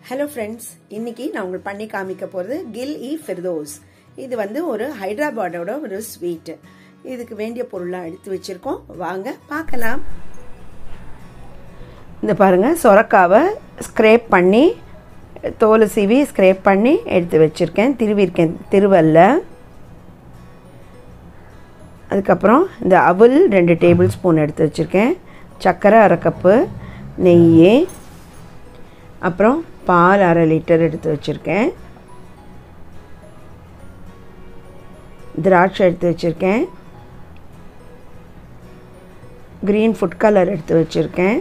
hello friends இன்னைக்கு நான் உங்களுக்கு பண்ணி காமிக்க போகிறது கில் இ ஃபிர்தோஸ் இது வந்து ஒரு ஹைதராபாடோட ஒரு ஸ்வீட் இதுக்கு வேண்டிய பொருளாக எடுத்து வச்சிருக்கோம் வாங்க பார்க்கலாம் இந்த பாருங்க சொரக்காவை ஸ்க்ரேப் பண்ணி தோலை சீவி ஸ்க்ரேப் பண்ணி எடுத்து வச்சுருக்கேன் திருவிருக்கேன் திருவல்ல அதுக்கப்புறம் இந்த அவல் ரெண்டு டேபிள் ஸ்பூன் எடுத்து வச்சுருக்கேன் சர்க்கரை அரை கப்பு நெய் அப்புறம் பால் அரை லிட்டர் எடுத்து வச்சுருக்கேன் திராட்சை எடுத்து வச்சுருக்கேன் க்ரீன் ஃபுட் கலர் எடுத்து வச்சுருக்கேன்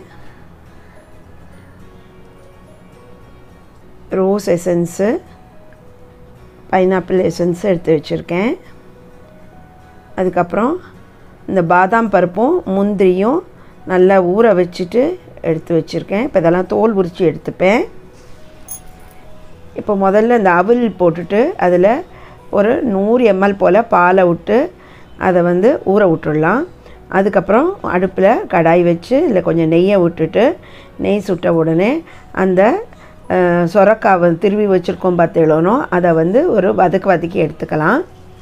ரோஸ் எசன்ஸு பைனாப்பிள் எசன்ஸு எடுத்து வச்சுருக்கேன் அதுக்கப்புறம் இந்த பாதாம் பருப்பும் முந்திரியும் நல்லா ஊற வச்சுட்டு எடுத்து வச்சுருக்கேன் இப்போ இதெல்லாம் தோல் உரித்து எடுத்துப்பேன் இப்போ முதல்ல இந்த அவல் போட்டுட்டு அதில் ஒரு நூறு எம்எல் போல் பாலை விட்டு அதை வந்து ஊற விட்டுடலாம் அதுக்கப்புறம் அடுப்பில் கடாய் வச்சு இல்லை கொஞ்சம் நெய்யை விட்டுட்டு நெய் சுட்ட உடனே அந்த சொரக்காவை திருவி வச்சுருக்கோம் பார்த்தேளோனோ அதை வந்து ஒரு வதக்கு வதக்கி எடுத்துக்கலாம்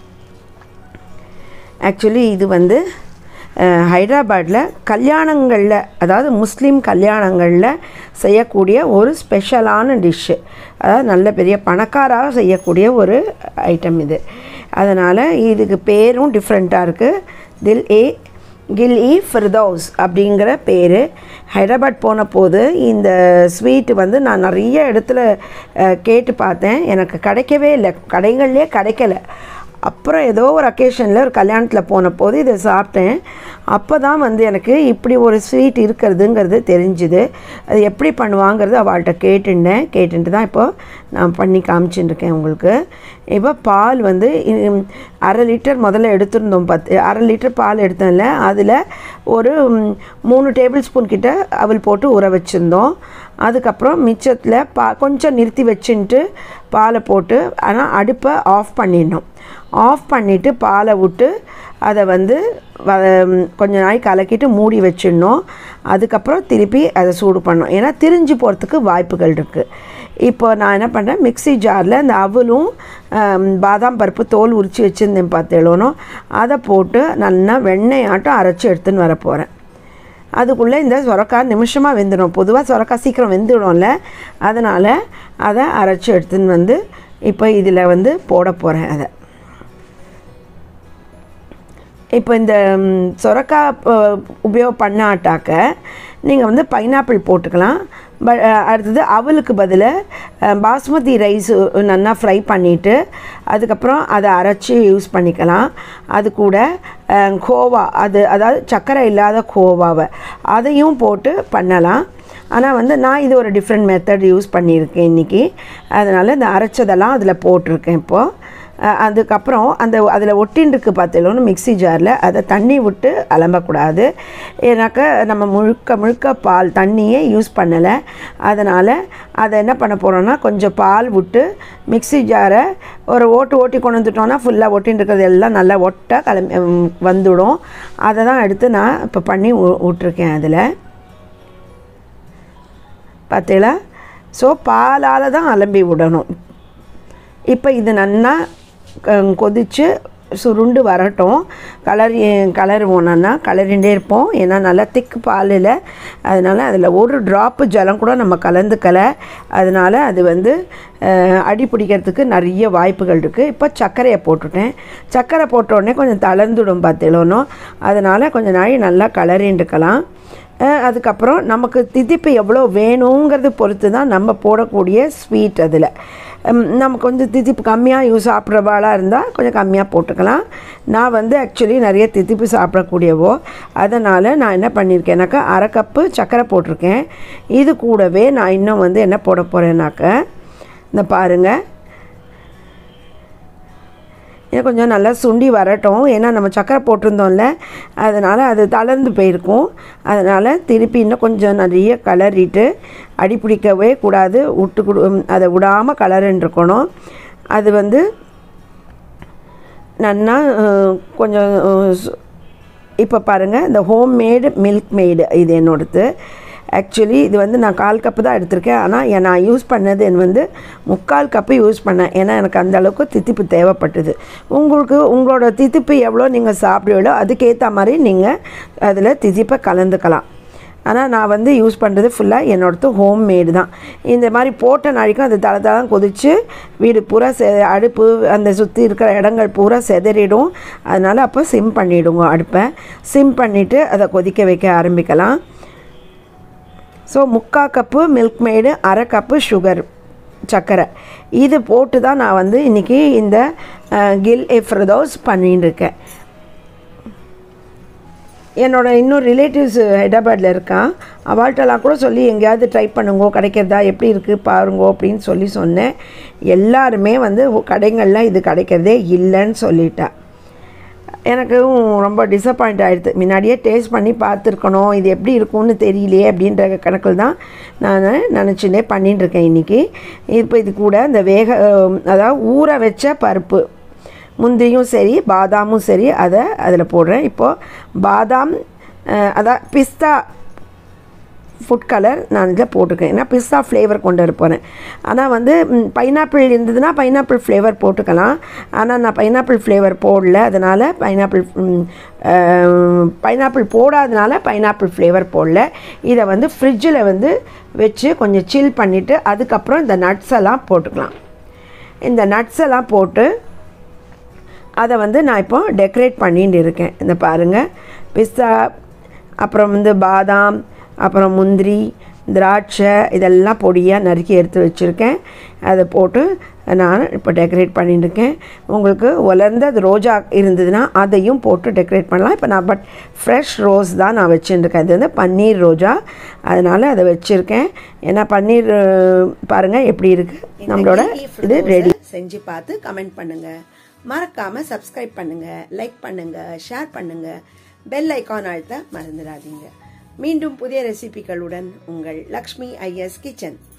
ஆக்சுவலி இது வந்து ஹைதராபாடில் கல்யாணங்களில் அதாவது முஸ்லீம் கல்யாணங்களில் செய்யக்கூடிய ஒரு ஸ்பெஷலான டிஷ்ஷு அதாவது நல்ல பெரிய பணக்காராக செய்யக்கூடிய ஒரு ஐட்டம் இது அதனால் இதுக்கு பேரும் டிஃப்ரெண்ட்டாக இருக்குது தில் ஏ கில் இ ஃபிர்தௌஸ் அப்படிங்கிற பேர் ஹைதராபாத் போன போது இந்த ஸ்வீட்டு வந்து நான் நிறைய இடத்துல கேட்டு பார்த்தேன் எனக்கு கிடைக்கவே இல்லை கடைகள்லேயே கிடைக்கல அப்புறம் ஏதோ ஒரு அக்கேஷனில் ஒரு கல்யாணத்தில் போன போது இதை சாப்பிட்டேன் அப்போ தான் வந்து எனக்கு இப்படி ஒரு ஸ்வீட் இருக்கிறதுங்கிறது தெரிஞ்சுது அது எப்படி பண்ணுவாங்கிறது அவள்கிட்ட கேட்டுட்டேன் கேட்டுட்டு தான் இப்போது நான் பண்ணி காமிச்சுட்டுருக்கேன் உங்களுக்கு இப்போ பால் வந்து அரை லிட்டர் முதல்ல எடுத்திருந்தோம் பத்து அரை லிட்டர் பால் எடுத்தோம்ல அதில் ஒரு மூணு டேபிள் ஸ்பூன் கிட்ட அவள் போட்டு ஊற வச்சுருந்தோம் அதுக்கப்புறம் மிச்சத்தில் பா கொஞ்சம் நிறுத்தி வச்சுன்ட்டு பாலை போட்டு ஆனால் அடுப்பை ஆஃப் பண்ணிடணும் ஆஃப் பண்ணிவிட்டு பாலை விட்டு அதை வந்து வ கொஞ்ச நாள் கலக்கிட்டு மூடி வச்சிடணும் அதுக்கப்புறம் திருப்பி அதை சூடு பண்ணணும் ஏன்னா திரிஞ்சு போகிறதுக்கு வாய்ப்புகள் இருக்குது இப்போ நான் என்ன பண்ணுறேன் மிக்சி ஜாரில் இந்த அவலும் பாதாம் பருப்பு தோல் உரித்து வச்சுருந்தேன் பார்த்தேளோனோ அதை போட்டு நல்லா வெண்ணெய் ஆட்டம் அரைச்சி எடுத்துன்னு வர போகிறேன் அதுக்குள்ளே இந்த சுரக்காய் நிமிஷமாக வெந்துடும் பொதுவாக சுரக்காய் சீக்கிரம் வெந்துடும்ல அதனால் அதை அரைச்சி எடுத்துன்னு வந்து இப்போ இதில் வந்து போட போகிறேன் அதை இப்போ இந்த சொரக்காய் உபயோகம் பண்ணாட்டாக்க நீங்கள் வந்து பைனாப்பிள் போட்டுக்கலாம் ப அடுத்தது அவலுக்கு பதில் பாஸ்மதி ரைஸ் நல்லா ஃப்ரை பண்ணிவிட்டு அதுக்கப்புறம் அதை அரைச்சி யூஸ் பண்ணிக்கலாம் அது கூட கோவா அது அதாவது சர்க்கரை இல்லாத கோவாவை அதையும் போட்டு பண்ணலாம் ஆனால் வந்து நான் இது ஒரு டிஃப்ரெண்ட் மெத்தட் யூஸ் பண்ணியிருக்கேன் இன்றைக்கி அதனால் இந்த அரைச்சதெல்லாம் அதில் போட்டிருக்கேன் இப்போது அதுக்கப்புறம் அந்த அதில் ஒட்டின்னு இருக்குது பார்த்தீங்களோன்னு மிக்சி ஜாரில் அதை தண்ணி விட்டு அலம்பக்கூடாது ஏன்னாக்கா நம்ம முழுக்க முழுக்க பால் தண்ணியே யூஸ் பண்ணலை அதனால் அதை என்ன பண்ண போகிறோன்னா கொஞ்சம் பால் விட்டு மிக்சி ஜாரை ஒரு ஓட்டு ஓட்டி கொண்டு வந்துட்டோன்னா ஃபுல்லாக ஒட்டின்னு இருக்கிறது எல்லாம் நல்லா ஒட்ட கிளம்பி வந்துடும் அதை தான் எடுத்து நான் இப்போ பண்ணி விட்ருக்கேன் அதில் பார்த்தீங்களா ஸோ பாலால் தான் அலம்பி விடணும் இப்போ இது நல்லா கொதித்து சுருண்டு வரட்டும் கலர் கலருவோன்னா கலரிண்டே இருப்போம் ஏன்னா நல்லா திக்கு பாலில் அதனால் அதில் ஒரு ட்ராப்பு ஜலம் கூட நம்ம கலந்துக்கலை அதனால் அது வந்து அடி பிடிக்கிறதுக்கு நிறைய வாய்ப்புகள் இருக்குது இப்போ சர்க்கரையை போட்டுட்டேன் சர்க்கரை போட்டோடனே கொஞ்சம் தளர்ந்துடும் பார்த்தேலோனோ அதனால் கொஞ்சம் நாள் நல்லா கலரிண்டுக்கலாம் அதுக்கப்புறம் நமக்கு திதிப்பு எவ்வளோ வேணுங்கிறது பொறுத்து தான் நம்ம போடக்கூடிய ஸ்வீட் அதில் நம்ம கொஞ்சம் திதிப்பு கம்மியாக யூஸ் சாப்பிட்றவாளாக இருந்தால் கொஞ்சம் கம்மியாக போட்டுக்கலாம் நான் வந்து ஆக்சுவலி நிறைய திதிப்பு சாப்பிடக்கூடியவோ அதனால் நான் என்ன பண்ணியிருக்கேனாக்கா அரை கப்பு சர்க்கரை போட்டிருக்கேன் இது கூடவே நான் இன்னும் வந்து என்ன போட போகிறேன்னாக்க இந்த பாருங்கள் இது கொஞ்சம் நல்லா சுண்டி வரட்டும் ஏன்னா நம்ம சக்கரை போட்டிருந்தோம்ல அதனால் அது தளர்ந்து போயிருக்கும் அதனால் திருப்பி இன்னும் கொஞ்சம் நிறைய கலரிட்டு அடி பிடிக்கவே கூடாது விட்டு கொடு அதை விடாமல் கலருன்னு இருக்கணும் அது வந்து நல்லா கொஞ்சம் இப்போ பாருங்கள் இந்த ஹோம் மேடு மில்க் மேடு இது என்னோடது ஆக்சுவலி இது வந்து நான் கால் கப்பு தான் எடுத்திருக்கேன் ஆனால் நான் யூஸ் பண்ணது வந்து முக்கால் கப்பு யூஸ் பண்ணேன் ஏன்னா எனக்கு அந்த அளவுக்கு தித்திப்பு தேவைப்பட்டது உங்களுக்கு உங்களோட தித்திப்பு எவ்வளோ நீங்கள் சாப்பிடுவீங்களோ அதுக்கேற்ற மாதிரி நீங்கள் அதில் தித்திப்பை கலந்துக்கலாம் ஆனால் நான் வந்து யூஸ் பண்ணுறது ஃபுல்லாக என்னோடது ஹோம் மேடு தான் இந்த மாதிரி போட்ட நாளைக்கும் அது தலை தலை கொதித்து வீடு பூரா செ அடுப்பு அந்த சுற்றி இருக்கிற இடங்கள் பூரா செதறிடும் அதனால் அப்போ சிம் பண்ணிவிடுங்க அடுப்பை சிம் பண்ணிவிட்டு அதை கொதிக்க வைக்க ஆரம்பிக்கலாம் ஸோ முக்கால் கப்பு மில்க் மேடு அரை கப்பு சுகர் சர்க்கரை இது போட்டு தான் நான் வந்து இன்றைக்கி இந்த கில் எஃப்ரதோஸ் பண்ணின்னு இருக்கேன் என்னோட இன்னும் ரிலேட்டிவ்ஸ் ஹைதராபாத்தில் இருக்கான் அவள்கிட்டலாம் கூட சொல்லி எங்கேயாவது ட்ரை பண்ணுங்கோ கிடைக்கிறதா எப்படி இருக்குது பாருங்கோ அப்படின்னு சொல்லி சொன்னேன் எல்லாருமே வந்து கடைகளில் இது கிடைக்கிறதே இல்லைன்னு சொல்லிட்டா எனக்கும் ரொம்ப டிசப்பாயிண்ட் ஆகிடுது முன்னாடியே டேஸ்ட் பண்ணி பார்த்துருக்கணும் இது எப்படி இருக்கும்னு தெரியலையே அப்படின்ற கணக்கில் தான் நான் நினச்சினே பண்ணிட்டு இருக்கேன் இன்றைக்கி இப்போ இது கூட இந்த வேக அதாவது ஊற வச்ச பருப்பு முந்திரியும் சரி பாதாமும் சரி அதை அதில் போடுறேன் இப்போது பாதாம் அதான் பிஸ்தா ஃபுட் கலர் நான் இதில் போட்டிருக்கேன் ஏன்னா பிஸ்தா ஃப்ளேவர் கொண்டு வர போகிறேன் ஆனால் வந்து பைனாப்பிள் இருந்ததுன்னா பைனாப்பிள் ஃப்ளேவர் போட்டுக்கலாம் ஆனால் நான் பைனாப்பிள் ஃப்ளேவர் போடல அதனால் பைனாப்பிள் பைனாப்பிள் போடாதனால பைனாப்பிள் ஃப்ளேவர் போடல இதை வந்து ஃப்ரிட்ஜில் வந்து வச்சு கொஞ்சம் சில் பண்ணிவிட்டு அதுக்கப்புறம் இந்த நட்ஸ் எல்லாம் போட்டுக்கலாம் இந்த நட்ஸ் எல்லாம் போட்டு அதை வந்து நான் இப்போ டெக்கரேட் பண்ணிட்டு இருக்கேன் இந்த பாருங்கள் பிஸ்தா அப்புறம் வந்து பாதாம் அப்புறம் முந்திரி திராட்சை இதெல்லாம் பொடியாக நறுக்கி எடுத்து வச்சுருக்கேன் அதை போட்டு நான் இப்போ டெக்கரேட் பண்ணிட்டுருக்கேன் உங்களுக்கு உலர்ந்த அது ரோஜா இருந்ததுன்னா அதையும் போட்டு டெக்கரேட் பண்ணலாம் இப்போ நான் பட் ஃப்ரெஷ் ரோஸ் தான் நான் வச்சுருக்கேன் இது வந்து பன்னீர் ரோஜா அதனால் அதை வச்சுருக்கேன் ஏன்னா பன்னீர் பாருங்கள் எப்படி இருக்குது நம்மளோட இது ரெடி செஞ்சு பார்த்து கமெண்ட் பண்ணுங்கள் மறக்காமல் சப்ஸ்கிரைப் பண்ணுங்கள் லைக் பண்ணுங்கள் ஷேர் பண்ணுங்கள் பெல் ஐக்கான் அழுத்த மறந்துடாதீங்க மீண்டும் புதிய ரெசிபிகளுடன் உங்கள் லக்ஷ்மி ஐஎஸ் கிச்சன்